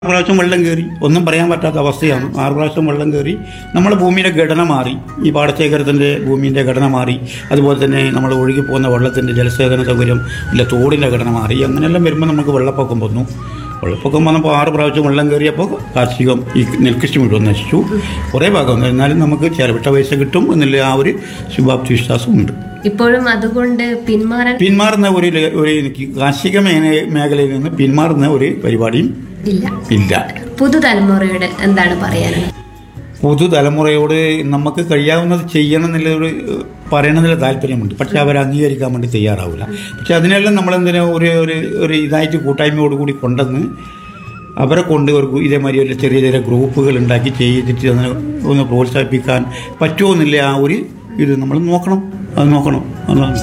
പ്രാവശ്യം വെള്ളം കയറി ഒന്നും പറയാൻ പറ്റാത്ത അവസ്ഥയാണ് ആറ് പ്രാവശ്യം വെള്ളം കയറി നമ്മളെ ഭൂമിയുടെ ഘടന മാറി ഈ പാടശേഖരത്തിൻ്റെ ഭൂമിൻ്റെ ഘടന മാറി അതുപോലെ തന്നെ നമ്മൾ ഒഴുകി പോകുന്ന വെള്ളത്തിൻ്റെ ജലസേചന സൗകര്യം ഇല്ല തോടിൻ്റെ ഘടന മാറി അങ്ങനെയെല്ലാം വരുമ്പോൾ നമുക്ക് വെള്ളപ്പൊക്കം വന്നു വെള്ളപ്പൊക്കം വന്നപ്പോൾ ആറ് പ്രാവശ്യം വെള്ളം കയറിയപ്പോൾ കാർഷികം ഈ നെൽകൃഷി മുഴുവൻ നശിച്ചു കുറേ ഭാഗം എന്നാലും നമുക്ക് ചിലവിട്ട പൈസ കിട്ടും എന്നുള്ള ആ ഒരു ശുഭാപ്തി വിശ്വാസമുണ്ട് ഇപ്പോഴും അതുകൊണ്ട് പിന്മാറാൻ പിന്മാറുന്ന ഒരു ല- ഒരു എനിക്ക് കാർഷിക മേന- മേഖലയിൽ നിന്ന് പിന്മാറുന്ന ഒരു പരിപാടിയും ഇല്ല ഇല്ല പുതുതലമുറയോട് എന്താണ് പറയാനുള്ളത് പുതുതലമുറയോട് നമുക്ക് കഴിയാവുന്നത് ചെയ്യണം എന്നുള്ള ഒരു പറയണമെന്നുള്ള താല്പര്യമുണ്ട് പക്ഷെ അവർ അംഗീകരിക്കാൻ വേണ്ടി തയ്യാറാവില്ല പക്ഷെ അതിനെല്ലാം നമ്മളെന്തിനാ ഒരു ഒരു ഒരു ഇതായിട്ട് കൂട്ടായ്മയോടുകൂടി കൊണ്ടുവന്ന് അവരെ കൊണ്ട് ഒരു ഗു- ഇതേമാതിരി ഒരു ചെറിയ ചെറിയ ഗ്രൂപ്പുകൾ ഉണ്ടാക്കി ചെയ്തിട്ട് അതിനെ ഒന്ന് പ്രോത്സാഹിപ്പിക്കാൻ പറ്റുമോ എന്നില്ല ആ ഒരു ഇത് നമ്മൾ നോക്കണം അത് നോക്കണം അതാണ്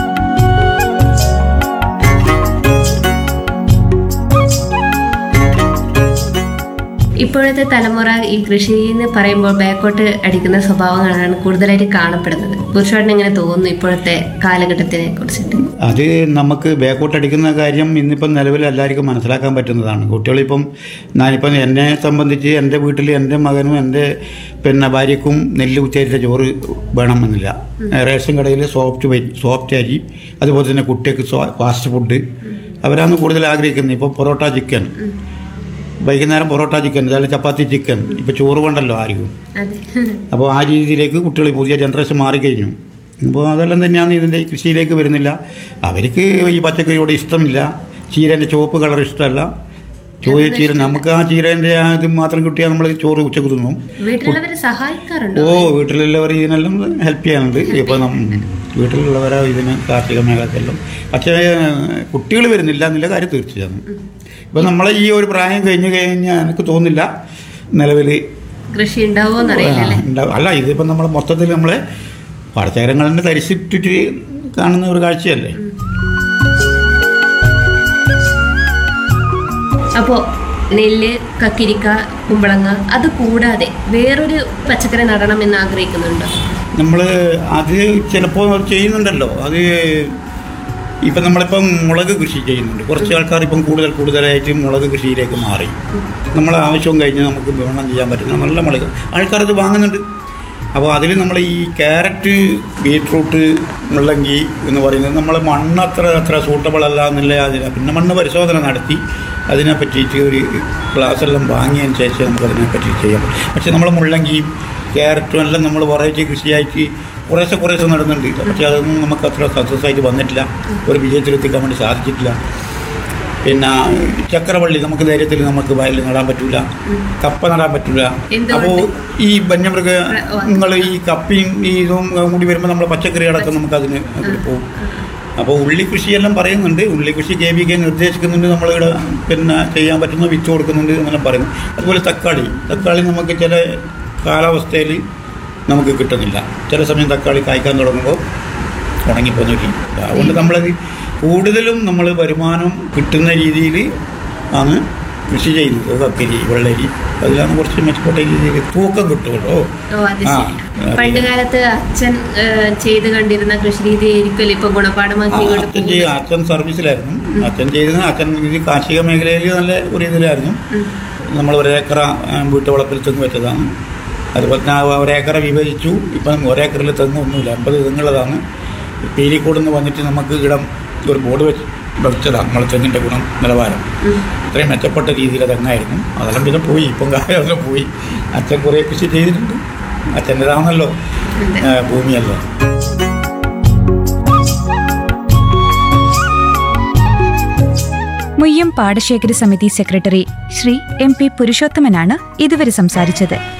ഇപ്പോഴത്തെ തലമുറ ഈ കൃഷി എന്ന് പറയുമ്പോൾ ബാക്കോട്ട് അടിക്കുന്ന സ്വഭാവങ്ങളാണ് കൂടുതലായിട്ട് കാണപ്പെടുന്നത് പുരുഷോട്ടിന് എങ്ങനെ തോന്നുന്നു ഇപ്പോഴത്തെ കാലഘട്ടത്തിനെ കുറിച്ചിട്ട് അത് നമുക്ക് ബാക്കോട്ട് അടിക്കുന്ന കാര്യം ഇന്നിപ്പം നിലവിൽ എല്ലാവർക്കും മനസ്സിലാക്കാൻ പറ്റുന്നതാണ് കുട്ടികളിപ്പം ഞാനിപ്പം എന്നെ സംബന്ധിച്ച് എൻ്റെ വീട്ടിൽ എൻ്റെ മകനും എൻ്റെ പിന്നെ ഭാര്യക്കും നെല്ല് കുത്തിയരിച്ച ചോറ് വേണമെന്നില്ല റേഷൻ കടയിൽ സോഫ്റ്റ് വരി സോഫ്റ്റ് അരി അതുപോലെ തന്നെ കുട്ടികൾക്ക് ഫാസ്റ്റ് ഫുഡ് അവരാണ് കൂടുതൽ ആഗ്രഹിക്കുന്നത് ഇപ്പോൾ പൊറോട്ട ചിക്കൻ വൈകുന്നേരം പൊറോട്ട ചിക്കൻ അല്ലെങ്കിൽ ചപ്പാത്തി ചിക്കൻ ഇപ്പോൾ ചോറ് വേണ്ടല്ലോ ആർക്കും അതെ അപ്പോൾ ആ രീതിയിലേക്ക് കുട്ടികൾ പുതിയ ജനറേഷൻ മാറിക്കഴിഞ്ഞു അപ്പോൾ അതെല്ലാം തന്നെയാണ് ഇതിൻ്റെ ഈ കൃഷിയിലേക്ക് വരുന്നില്ല അവർക്ക് ഈ പച്ചക്കറിയോട് ഇഷ്ടമില്ല ചീരൻ്റെ ചുവപ്പ് കളർ ഇഷ്ടമല്ല ചോറ് ചീര നമുക്ക് ആ ചീരൻ്റെ ആ ഇത് മാത്രം കിട്ടിയാൽ നമ്മൾ ചോറ് ഉച്ചക്ക് തിന്നും വീട്ടിലുള്ളവരെ സഹായിക്കാറുണ്ടോ ഓ വീട്ടിലുള്ളവർ ഇതിനെല്ലാം ഹെൽപ്പ് ചെയ്യാനുണ്ട് ഇപ്പോൾ നം വീട്ടിലുള്ളവരാ ഇതിന് കാർഷിക മേഖലക്കെല്ലാം പക്ഷേ കുട്ടികൾ വരുന്നില്ല എന്നുള്ള കാര്യം തീർച്ചയാണ് ഇപ്പം നമ്മളെ ഈ ഒരു പ്രായം കഴിഞ്ഞ് കഴിഞ്ഞാൽ എനിക്ക് തോന്നുന്നില്ല നിലവിൽ കൃഷി ഉണ്ടാവോ എന്നറിയില്ല അല്ലേ ഉണ്ടാവും. അല്ല ഇതിപ്പോൾ നമ്മൾ മൊത്തത്തിൽ നമ്മളെ പാടശേഖരങ്ങൾ തന്നെ തരിച്ചിട്ടിട്ട് കാണുന്ന ഒരു കാഴ്ചയല്ലേ അപ്പോ നെല്ല് കക്കിരിക്ക കുമ്പളങ്ങ അത് കൂടാതെ വേറൊരു പച്ചക്കറി നടണം എന്ന് ആഗ്രഹിക്കുന്നുണ്ടോ നമ്മൾ അത് ചിലപ്പോൾ ചെയ്യുന്നുണ്ടല്ലോ അത് ഇപ്പം നമ്മളിപ്പം മുളക് കൃഷി ചെയ്യുന്നുണ്ട് കുറച്ച് ആൾക്കാർ ഇപ്പം കൂടുതൽ കൂടുതലായിട്ട് മുളക് കൃഷിയിലേക്ക് മാറി നമ്മളെ ആവശ്യവും കഴിഞ്ഞ് നമുക്ക് വിപണനം ചെയ്യാൻ പറ്റുന്ന നല്ല മുളക് ആൾക്കാരത് വാങ്ങുന്നുണ്ട് അപ്പോൾ അതിൽ നമ്മൾ ഈ ക്യാരറ്റ് ബീട്രൂട്ട് മുള്ളങ്കി എന്ന് പറയുന്നത് നമ്മൾ മണ്ണ് അത്ര അത്ര സൂട്ടബിൾ അല്ല എന്നുള്ള അതിന് പിന്നെ മണ്ണ് പരിശോധന നടത്തി അതിനെ പറ്റിയിട്ട് ഒരു ക്ലാസ് എല്ലാം വാങ്ങിയതിന് ശേഷം നമുക്ക് അതിനെ പറ്റി ചെയ്യാം പക്ഷേ നമ്മൾ മുള്ളങ്കിയും ക്യാരറ്റും എല്ലാം നമ്മൾ വെറൈറ്റി കൃഷിയായിട്ട് കുറേശ്ശെ കുറേശ്ശെ നടന്നുണ്ട് പക്ഷേ അതൊന്നും നമുക്ക് അത്ര സക്സസ് ആയിട്ട് വന്നിട്ടില്ല ഒരു വിജയത്തിലെത്തിക്കാൻ വേണ്ടി സാധിച്ചിട്ടില്ല പിന്നെ ചക്രവള്ളി നമുക്ക് ധൈര്യത്തിൽ നമുക്ക് വയലിൽ നടാൻ പറ്റൂല കപ്പ നടാൻ പറ്റൂല എന്തുകൊണ്ട്? അപ്പോൾ ഈ വന്യമൃഗ നിങ്ങൾ ഈ കപ്പയും ഈ ഇതും കൂടി വരുമ്പോൾ നമ്മൾ പച്ചക്കറികളൊക്കെ നമുക്ക് അതിന് അതിൽ പോകും അപ്പോൾ ഉള്ളി കൃഷിയെല്ലാം പറയുന്നുണ്ട് ഉള്ളി കൃഷി കെ വി കെ നിർദ്ദേശിക്കുന്നുണ്ട് നമ്മളിവിടെ പിന്നെ ചെയ്യാൻ പറ്റുന്ന വിത്ത് കൊടുക്കുന്നുണ്ട് എന്നെല്ലാം പറയുന്നു അതുപോലെ തക്കാളി തക്കാളി നമുക്ക് ചില കാലാവസ്ഥയിൽ നമുക്ക് കിട്ടുന്നില്ല ചില സമയം തക്കാളി കായ്ക്കാൻ തുടങ്ങുമ്പോൾ ഉണങ്ങിപ്പോന്നിരിക്കും അതുകൊണ്ട് നമ്മളത് കൂടുതലും നമ്മൾ വരുമാനം കിട്ടുന്ന രീതിയിൽ ആണ് കൃഷി ചെയ്യുന്നത് കക്കരി വെള്ളരി അതിലാണ് കുറച്ച് മെച്ചപ്പെട്ട രീതിയിൽ തൂക്കം കിട്ടുമല്ലോ ഓ അത് ആ, ശരി പണ്ട് കാലത്ത് അച്ഛൻ ഏ, ചെയ്ത് കണ്ടിരുന്ന കൃഷി രീതി ആയിരിക്കുമല്ലോ ഇപ്പൊ ഗുണപാഠമാക്കി ആ, ഇങ്ങോട്ട് അച്ഛൻ ചെയ്യ അച്ഛൻ സർവീസിലായിരുന്നു അച്ഛൻ ചെയ്തിരുന്ന അച്ഛൻ ഇത് കാർഷിക മേഖലയിൽ നല്ല ഒരു ഇതിലായിരുന്നു നമ്മൾ ഒരേക്കറ ആ, വീട്ടുവളപ്പിൽ തെങ്ങ് വെച്ചതാണ് അതുപോലെ തന്നെ ആ ഒരേക്കറ വിഭജിച്ചു ഇപ്പം ഒരേക്കറിൽ തെങ്ങ് ഒന്നുമില്ല അമ്പത് തെങ്ങുള്ളതാണ് പീലിക്കൂടെന്ന് വന്നിട്ട് നമുക്ക് ഇടം ഒരു ബോർഡ് വെച്ച് വെച്ചതാണ് നമ്മളെ തെങ്ങിൻ്റെ ഗുണം നിലവാരം ഇത്രയും മെച്ചപ്പെട്ട രീതിയിൽ തെങ്ങായിരുന്നു അതെല്ലാം പിന്നെ പോയി ഇപ്പം കാലം പോയി അച്ഛൻ കുറേ കൃഷി ചെയ്തിട്ടുണ്ട് അച്ഛൻ്റെതാണല്ലോ ആ, ഭൂമിയല്ലോ മുയ്യം പാടശേഖര സമിതി സെക്രട്ടറി ശ്രീ എം പി പുരുഷോത്തമനാണ് ഇതുവരെ സംസാരിച്ചത്